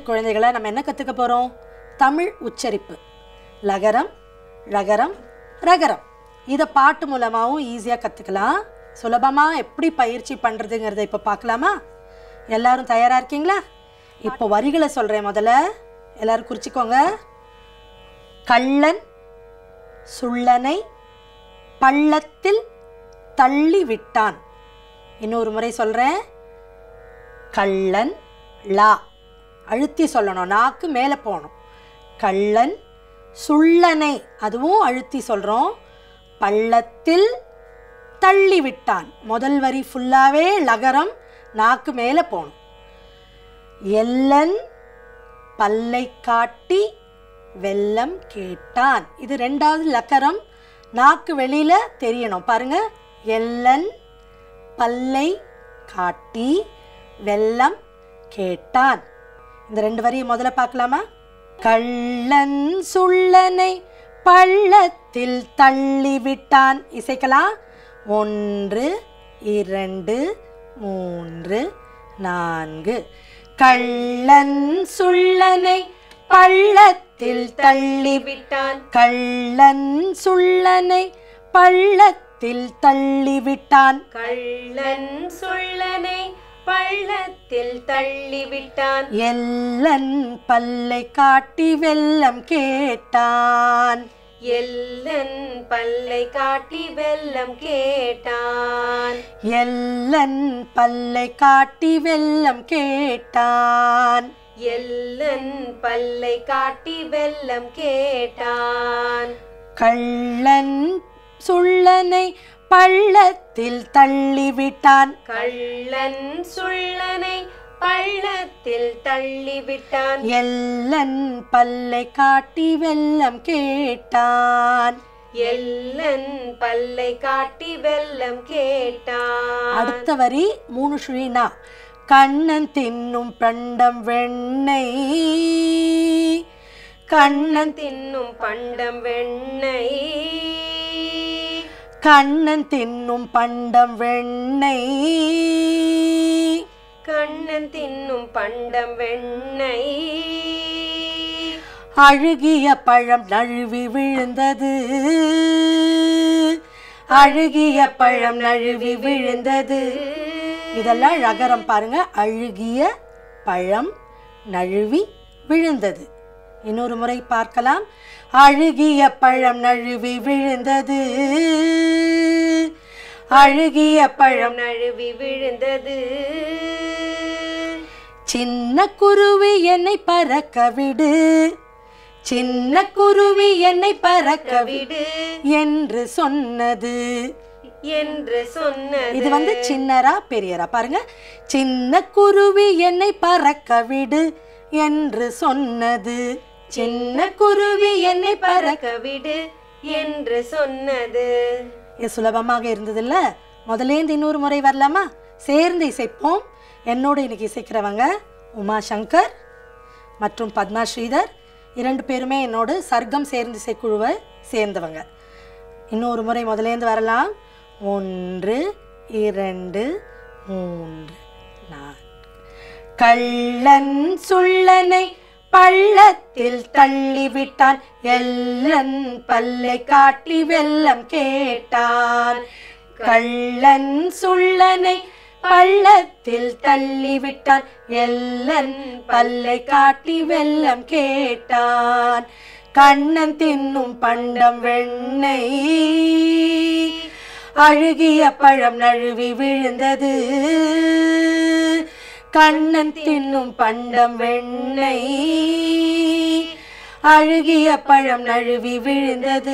குழந்தைகளை நம்ம என்ன கற்றுக்க போகிறோம் தமிழ் உச்சரிப்பு லகரம் ரகரம் ரகரம் இதை பாட்டு மூலமாகவும் ஈஸியாக கற்றுக்கலாம் சுலபமாக எப்படி பயிற்சி பண்ணுறதுங்கிறத இப்போ பார்க்கலாமா எல்லாரும் தயாராக இருக்கீங்களா இப்போ வரிகளை சொல்கிறேன் முதல்ல எல்லாரும் குறிச்சிக்கோங்க கள்ளன் சுள்ளனை பள்ளத்தில் தள்ளி விட்டான் இன்னொரு முறை சொல்கிறேன் கள்ளன் லா அழுத்தி சொல்லணும் நாக்கு மேலே போகணும் கள்ளன் சுள்ளனை அதுவும் அழுத்தி சொல்கிறோம் பள்ளத்தில் தள்ளி விட்டான் முதல் வரி ஃபுல்லாகவே லகரம் நாக்கு மேலே போகணும் எல்லன் பல்லை காட்டி வெல்லம் கேட்டான் இது ரெண்டாவது லக்கரம் நாக்கு வெளியில தெரியணும் பாருங்க எல்லன் பல்லை காட்டி வெல்லம் கேட்டான் இந்த ரெண்டு வரியை முதல்ல பார்க்கலாமா கள்ளன் சுள்ளனை பள்ளத்தில் தள்ளி விட்டான் இசைக்கலாம் ஒன்று இரண்டு மூன்று நான்கு கள்ளன் சுள்ளனை பள்ளத்தில் தள்ளி விட்டான் கள்ளன் சுள்ளனை பள்ளத்தில் தள்ளிவிட்டான் கள்ளன் சொல்லனை பள்ளத்தில் தள்ளிவிட்டான் எல்லன் பல்லை காட்டி வெல்லம் கேட்டான் எல்லன் பல்லை காட்டி வெல்லம் கேட்டான் எல்லன் பல்லை காட்டி வெல்லம் கேட்டான் எல்லன் பல்லை காட்டி வெல்லம் கேட்டான் கள்ளன் சுள்ளனை பள்ளத்தில் தள்ளிவிட்டான் கள்ளன் சுள்ளனை பள்ளத்தில் தள்ளிவிட்டான் எல்லன் பல்லை காட்டி வெல்லம் கேட்டான் எல்லன் பல்லை காட்டி வெல்லம் கேட்டான் அடுத்த வரி மூணு ஸ்ரீனா கண்ணன் தின்னும் பண்டம் வெண்ணெய் கண்ணன் தின்னும் பண்டம் வெண்ணெய் கண்ணன் தின்னும் பண்டம் வெண்ணெய் கண்ணன் தின்னும் பண்டம் வெண்ணெய் அழுகிய பழம் நழுவி விழுந்தது அழுகிய பழம் நழுவி விழுந்தது இதெல்லாம் ரகரம் பாருங்க அழுகிய பழம் நழுவி விழுந்தது இன்னொரு முறை பார்க்கலாம் அழுகிய பழம் நழுவி விழுந்தது அழுகிய பழம் நழுவி விழுந்தது சின்ன குருவி என்னை பறக்க விடு சின்ன குருவி என்னை பறக்க விடு விடு என்று சொன்னது என்று சொன்னது இது வந்து சின்னரா பெரியரா பாருங்க சின்ன குருவி என்னை பறக்க விடு என்று சொன்னது சின்ன குருவி என்னை பறக்க பறக்க விடு என்று சொன்னது இது சுலபமாக இருந்ததில்ல முதலேந்து இன்னொரு முறை வரலாமா சேர்ந்து இசைப்போம் என்னோட இன்னைக்கு இசைக்கிறவங்க உமா சங்கர் மற்றும் பத்மா ஸ்ரீதர் இரண்டு பேருமே என்னோடு சர்க்கம் சேர்ந்து இசைக்குழுவை சேர்ந்தவங்க இன்னொரு முறை முதலேந்து வரலாம் ஒன்று இரண்டு மூன்று நான்கு கள்ளன் சுள்ளனை பள்ளத்தில் தள்ளிவிட்டான் எல்லன் பல்லை காட்டி வெல்லம் கேட்டான் கள்ளன் சுள்ளனை பள்ளத்தில் தள்ளிவிட்டான் எல்லன் பல்லை காட்டி வெல்லம் கேட்டான் கண்ணன் தின்னும் பண்டம் வெண்ணெய் அழுகிய பழம் நழுவி விழுந்தது கண்ணன் தின்னும் பண்டம் வெண்ணெய் அழுகிய பழம் நழுவி விழுந்தது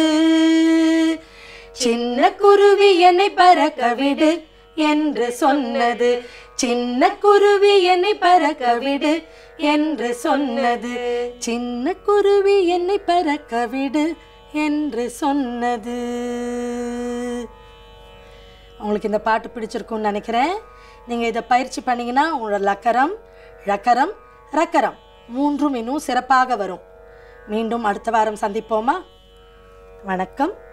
சின்ன குருவி என்னை பறக்க விடு என்று சொன்னது சின்ன குருவி என்னை பறக்க விடு என்று சொன்னது சின்ன குருவி என்னை பறக்க விடு என்று சொன்னது உங்களுக்கு இந்த பாட்டு பிடிச்சிருக்கும்னு நினைக்கிறேன் நீங்கள் இதை பயிற்சி பண்ணீங்கன்னா உங்களோட லக்கரம் ரக்கரம் ரக்கரம் மூன்றும் இன்னும் சிறப்பாக வரும் மீண்டும் அடுத்த வாரம் சந்திப்போமா வணக்கம்